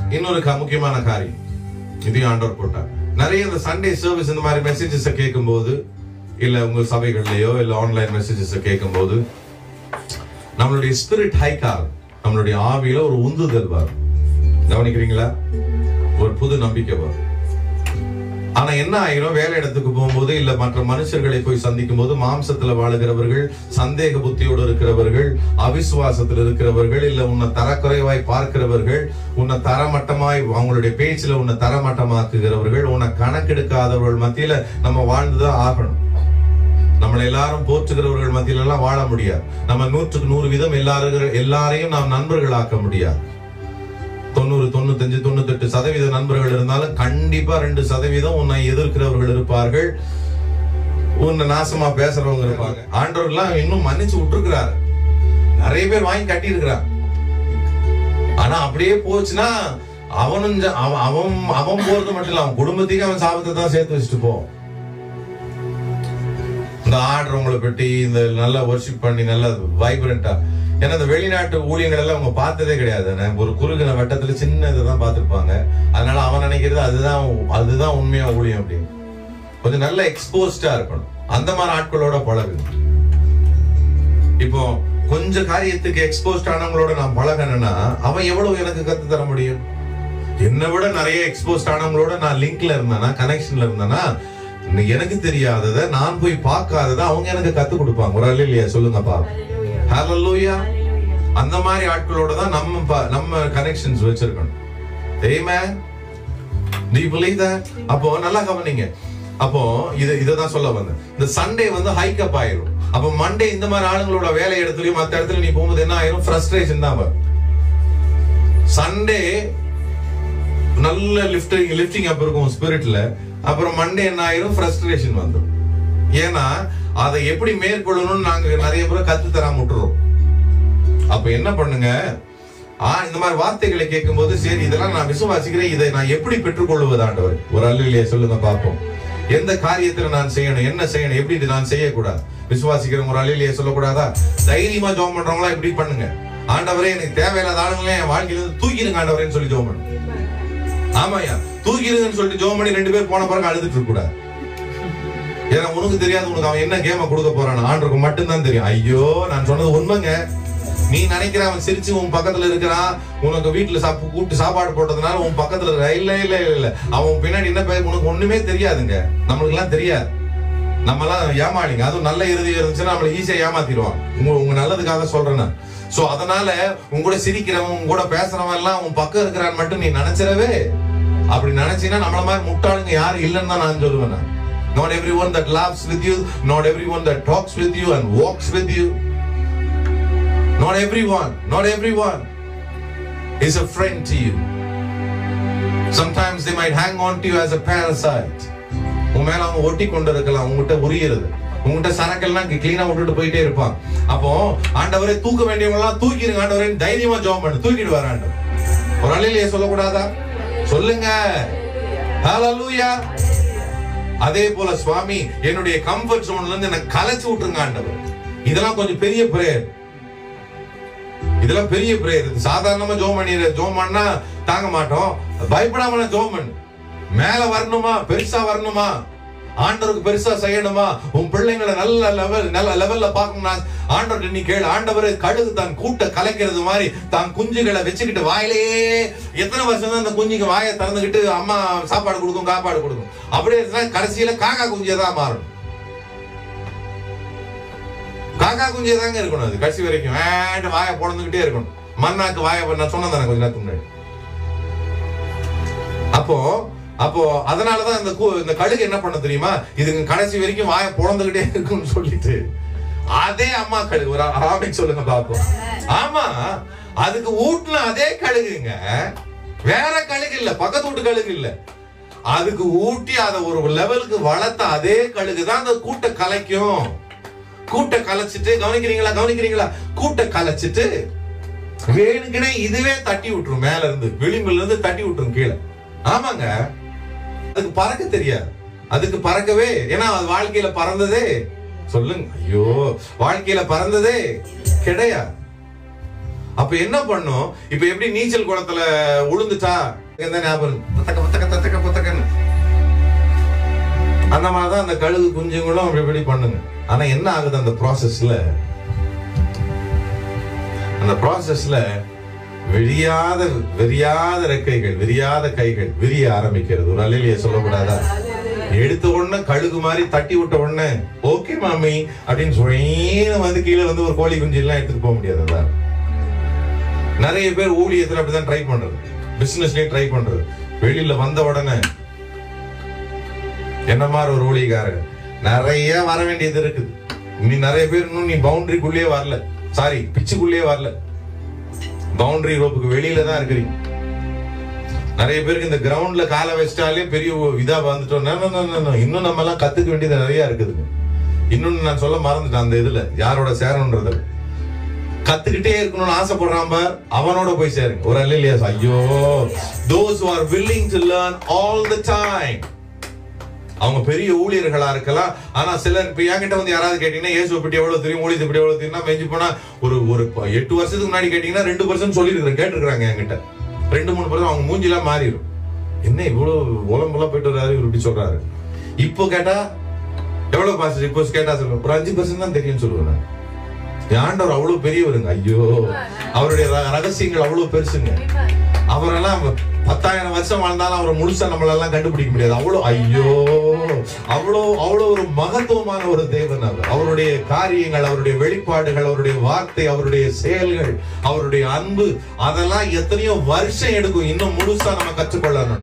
இன்னொரு க- முக்கியமான காரியம் இதையும் ஆண்டவர் போட்டார் நிறைய இந்த சண்டே சர்வீஸ் இந்த மாதிரி மெசேஜஸ் கேட்கும்போது இல்ல உங்க சபைகள்லயோ இல்ல ஆன்லைன் மெசேஜஸ் கேட்கும்போது நம்மளுடைய ஸ்பிரிட் ஹைக் ஆகும் நம்மளுடைய ஆவியில ஒரு உந்துதல் வரும் கவனிக்கிறீங்களா ஒரு புது நம்பிக்கை வரும் ஆனா என்ன ஆயிரும் வேலை இடத்துக்கு போகும்போது இல்ல மற்ற மனுஷர்களை போய் சந்திக்கும் போது மாம்சத்துல வாழுகிறவர்கள் சந்தேக புத்தியோடு இருக்கிறவர்கள் அவிசுவாசத்தில் இருக்கிறவர்கள் இல்ல உன்னை தரக்குறைவாய் பார்க்கிறவர்கள் உன்னை தரமட்டமாய் அவங்களுடைய பேச்சுல உன்னை தரமட்டமாக்குகிறவர்கள் உன்னை கணக்கெடுக்காதவர்கள் மத்தியில நம்ம வாழ்ந்துதான் ஆகணும் நம்மளை எல்லாரும் போற்றுகிறவர்கள் மத்தியில எல்லாம் வாழ முடியாது நம்ம நூற்றுக்கு நூறு வீதம் எல்லாரும் எல்லாரையும் நாம் நண்பர்களாக்க முடியாது தொண்ணூறு தொண்ணூத்தஞ்சு தொண்ணூத்தெட்டு சதவீத நண்பர்கள் இருந்தாலும் கண்டிப்பா ரெண்டு சதவீதம் உன்னை எதிர்க்கிறவர்கள் இருப்பார்கள் உன்னை நாசமா பேசுறவங்க இருப்பாங்க ஆண்டவர் எல்லாம் இன்னும் மன்னிச்சு விட்டுருக்கிறாரு நிறைய பேர் வாங்கி கட்டி இருக்கிறார் ஆனா அப்படியே போச்சுன்னா அவனும் ஜ- அவன் அவன் அவன் போறது மட்டும் இல்ல அவன் குடும்பத்துக்கு அவன் சாபத்தை தான் சேர்த்து வச்சுட்டு போ இந்த ஆடுறவங்களை பற்றி இந்த நல்லா ஒர்ஷிப் பண்ணி நல்லா வைப்ரண்டா ஏன்னா இந்த வெளிநாட்டு ஊழியங்கள் எல்லாம் அவங்க பார்த்ததே கிடையாது நான் ஒரு குறுகின வட்டத்துல சின்ன இதை தான் பார்த்திருப்பாங்க அதனால அவன் நினைக்கிறது அதுதான் அதுதான் உண்மையா ஊழியம் அப்படின்னு கொஞ்சம் நல்ல எக்ஸ்போஸ்டா இருக்கணும் அந்த மாதிரி ஆட்களோட பழகுங்க இப்போ கொஞ்ச காரியத்துக்கு எக்ஸ்போஸ்ட் ஆனவங்களோட நான் பழகணும்னா அவன் எவ்வளவு எனக்கு கத்து தர முடியும் என்னை விட நிறைய எக்ஸ்போஸ்ட் ஆனவங்களோட நான் லிங்க்ல இருந்தேனா கனெக்ஷன்ல இருந்தேனா இன்னும் எனக்கு தெரியாததை நான் போய் பார்க்காததை அவங்க எனக்கு கத்து கொடுப்பாங்க ஒரு ஆள் இல்லையா சொல்லுங்கப்பா ஹalleluya அந்த மாதிரி ஆட்களோட தான் நம்ம ப- நம்ம கனெக்ஷன்ஸ் வச்சிருக்கணும் Amen. Do you believe that? அப்போ நல்லா கவனிங்க அப்போ இது இதை தான் சொல்ல வந்தேன் இந்த சண்டே வந்து ஹைக் அப் ஆயிரும் அப்போ மண்டே இந்த மாதிரி ஆளுங்களோட வேலை இடத்துலயும் மத்த இடத்துல நீ போகும்போது என்ன ஆயிரும் ஃப்ரஸ்ட்ரேஷன் தான் வரும் சண்டே நல்ல லிஃப்டிங் லிஃப்டிங் அப் இருக்கும் ஸ்பிரிட்ல அப்புறம் மண்டே என்ன ஆயிரும் ஃப்ரஸ்ட்ரேஷன் வந்துடும் ஏன்னா அதை எப்படி மேற்கொள்ளணும்னு நாங்க நிறைய பேர் கத்து தராம விட்டுறோம் அப்ப என்ன பண்ணுங்க ஆ இந்த மாதிரி வார்த்தைகளை கேட்கும்போது சரி இதெல்லாம் நான் விசுவாசிக்கிறேன் இதை நான் எப்படி பெற்றுக்கொள்வது ஆண்டவர் ஒரு அல்லையே சொல்லுங்க பார்ப்போம் எந்த காரியத்துல நான் செய்யணும் என்ன செய்யணும் எப்படி இது நான் செய்யக்கூடாது விசுவாசிக்கிறவங்க ஒரு அல்லையே சொல்லக்கூடாதா தைரியமா ஜோம் பண்றவங்களா இப்படி பண்ணுங்க ஆண்டவரே எனக்கு தேவையில்லாத ஆளுங்களே என் வாழ்க்கையில இருந்து தூக்கிடுங்க ஆண்டவரேன்னு சொல்லி ஜோம் பண்ணுங்க ஆமாயா தூக்கிடுங்கன்னு சொல்லிட்டு ஜோம் பண்ணி ரெண்டு பேர் போன பிறகு அழுதுட்டு இருக்க கூடாது ஏன்னா உனக்கு தெரியாது உனக்கு அவன் என்ன கேம கொடுக்க போறான் ஆண்டருக்கு மட்டும்தான் தெரியும் ஐயோ நான் சொன்னது உண்மைங்க நீ நினைக்கிற அவன் சிரிச்சு உன் பக்கத்துல இருக்கிறான் உனக்கு வீட்டுல சாப்பு கூப்பிட்டு சாப்பாடு போட்டதுனால உன் பக்கத்துல இருக்கிற இல்ல இல்ல இல்ல இல்ல அவன் உன் பின்னாடி என்ன பேர் உனக்கு ஒண்ணுமே தெரியாதுங்க நம்மளுக்கு எல்லாம் தெரியாது நம்ம எல்லாம் ஏமாளிங்க அதுவும் நல்ல இறுதி இருந்துச்சுன்னா நம்மள ஈஸியா ஏமாத்திடுவான் உங்க உங்க நல்லதுக்காக சொல்றேன் நான் சோ அதனால உன் கூட சிரிக்கிறவன் உன் கூட பேசுறவன் எல்லாம் உன் பக்கம் இருக்கிறான் மட்டும் நீ நினைச்சிடவே அப்படி நினைச்சீங்கன்னா நம்மள மாதிரி முட்டாளுங்க யாரும் இல்லைன்னு தான் நான் சொல்லுவேன் நான். Not everyone that laughs with you, not everyone that talks with you and walks with you. Not everyone, not everyone is a friend to you. Sometimes they might hang on to you as a parasite. உன் மேல அவன் ஒட்டி கொண்டு இருக்கலாம் உங்ககிட்ட உரியறது உங்ககிட்ட சரக்கெல்லாம் கிளீனா விட்டுட்டு போயிட்டே இருப்பான் அப்போ ஆண்டவரே தூக்க வேண்டியவங்க எல்லாம் தூக்கிடுங்க ஆண்டவரே தைரியமா ஜோம் பண்ணு தூக்கிடுவார் ஆண்டவர் ஒரு அலையிலேயே சொல்லக்கூடாதா சொல்லுங்க ஹalleluya அதே போல சுவாமி என்னுடைய கம்ஃபர்ட் ஜோன்ல இருந்து எனக்கு கலைச்சு விட்டுருங்க ஆண்டவர் இதெல்லாம் கொஞ்சம் பெரிய பிரேயர் இதெல்லாம் பெரிய பிரேயர் இது சாதாரணமா ஜோம் பண்ணிடுற ஜோம் பண்ணா தாங்க மாட்டோம் பயப்படாம ஜோம் பண்ணு மேல வரணுமா பெருசா வரணுமா ஆண்டவருக்கு பெருசா செய்யணுமா உன் பிள்ளைங்களை நல்ல லெவல் நல்ல லெவல்ல பார்க்கணும்னா ஆண்டவர்கிட்ட நீ கேளு ஆண்டவர் கழுகு தான் கூட்ட கலைக்கிறது மாதிரி தான் குஞ்சுகளை வச்சுக்கிட்டு வாயிலேயே எத்தனை வருஷம் தான் அந்த குஞ்சுக்கு வாயை திறந்துக்கிட்டு அம்மா சாப்பாடு கொடுக்கும் காப்பாடு கொடுக்கும் அப்படியே இருந்தா கடைசியில காக்கா குஞ்சே தான் மாறும் காக்கா குஞ்சே தாங்க இருக்கணும் அது கடைசி வரைக்கும் வேண்டு வாயை பொழந்துகிட்டே இருக்கணும் மண்ணாக்கு வாயை நான் சொன்னேன் தானே கொஞ்ச நேரத்துக்கு முன்னாடி அப்போ அப்போ அதனாலதான் இந்த கூ- இந்த கழுகு என்ன பண்ண தெரியுமா இதுங்க கடைசி வரைக்கும் வாயை பொழந்துகிட்டே இருக்கும்னு சொல்லிட்டு அதே அம்மா கழுகு ஒரு ஆமை சொல்லுங்க பாப்போம் ஆமா அதுக்கு ஊட்டுன அதே கழுகுங்க வேற கழுகு இல்ல பக்கத்து வீட்டு கழுகு இல்ல அதுக்கு ஊட்டி அதை ஒரு லெவலுக்கு வளர்த்த அதே கழுகு தான் அந்த கூட்ட கலைக்கும் கூட்ட கலைச்சிட்டு கவனிக்கிறீங்களா கவனிக்கிறீங்களா கூட்ட கலைச்சிட்டு வேணுக்குனே இதுவே தட்டி விட்டுரும் மேல இருந்து விளிம்புல இருந்து தட்டி விட்டுரும் கீழே ஆமாங்க அதுக்கு பறக்க தெரியாது அதுக்கு பறக்கவே ஏன்னா அது வாழ்க்கையில பறந்ததே சொல்லுங்க ஐயோ வாழ்க்கையில பறந்ததே கிடையாது அப்ப என்ன பண்ணும் இப்ப எப்படி நீச்சல் குளத்துல உளுந்துச்சா என்ன ஞாபகம் புத்தக்க புத்தக்க தத்தக்க புத்தக்கன்னு அந்த மாதிரிதான் அந்த கழுகு குஞ்சுங்களும் அப்படி இப்படி பண்ணுங்க ஆனா என்ன ஆகுது அந்த ப்ராசஸ்ல அந்த ப்ராசஸ்ல விரியாத விரியாத ரெக்கைகள் விரியாத கைகள் விரிய ஆரம்பிக்கிறது ஒரு அலையிலேயே சொல்லக்கூடாதா எடுத்த உடனே கழுகு மாதிரி தட்டி விட்ட உடனே ஓகே மாமி அப்படின்னு சொல்லி வந்து கீழே வந்து ஒரு கோழி குஞ்சு எல்லாம் எடுத்துட்டு போக முடியாது அதான் நிறைய பேர் ஊழியத்துல அப்படிதான் ட்ரை பண்றது பிசினஸ்லயே ட்ரை பண்றது வெளியில வந்த உடனே என்ன மாதிரி ஒரு ஊழியக்காரன் நிறைய வர வேண்டியது இருக்குது நீ நிறைய பேர் இன்னும் நீ பவுண்டரிக்குள்ளேயே வரல சாரி பிச்சுக்குள்ளேயே வரல பவுண்டரி ரோப்புக்கு வெளியில தான் இருக்கிறீங்க நிறைய பேருக்கு இந்த கிரவுண்ட்ல காலை வச்சிட்டாலே பெரிய இதா வந்துட்டோம் No, no, no, no, no. இன்னும் நம்ம எல்லாம் கத்துக்க வேண்டியது நிறைய இருக்குதுங்க இன்னொன்னு நான் சொல்ல மறந்துட்டேன் அந்த இதுல யாரோட சேரணுன்றதுல கத்துக்கிட்டே இருக்கணும்னு ஆசைப்படுறான் பார் அவனோட போய் சேருங்க ஒரு இல்லையா ஐயோ those are willing to learn all the time அவங்க பெரிய ஊழியர்களா இருக்கலாம் ஆனா சிலர் இப்ப என்கிட்ட வந்து யாராவது கேட்டீங்கன்னா இயேசு பற்றி எவ்வளவு தெரியும் ஊழியத்தை பற்றி எவ்வளவு தெரியும் மெஞ்சு போனா ஒரு ஒரு ப- எட்டு வருஷத்துக்கு முன்னாடி கேட்டீங்கன்னா ரெண்டு பர்சன்ட் சொல்லிருக்கிறேன் கேட்டிருக்காங்க என்கிட்ட ரெண்டு மூணு பர்சன்ட் அவங்க மூஞ்சிலாம் மாறிடும் என்ன இவ்வளவு உலம்பெல்லாம் போயிட்டு வர்றாரு இவர் இப்படி சொல்றாரு இப்போ கேட்டா எவ்வளவு பாஸ் இப்போ கேட்டா சொல்லுவேன் ஒரு அஞ்சு பர்சன்ட் தான் தெரியும்னு சொல்லுவேன் நான். என் ஆண்டவர் அவ்வளவு பெரியவருங்க ஐயோ அவருடைய ர- ரகசியங்கள் அவ்வளவு பெருசுங்க அவரெல்லாம் பத்தாயிரம் வருஷம் வாழ்ந்தாலும் அவரை முழுசா நம்மளெல்லாம் கண்டுபிடிக்க முடியாது அவ்வளவு ஐயோ அவ்வளோ அவ்வளோ ஒரு மகத்துவமான ஒரு தேவன் அவர் அவருடைய காரியங்கள் அவருடைய வெளிப்பாடுகள் அவருடைய வார்த்தை அவருடைய செயல்கள் அவருடைய அன்பு அதெல்லாம் எத்தனையோ வருஷம் எடுக்கும் இன்னும் முழுசா நம்ம கற்றுக்கொள்ளணும்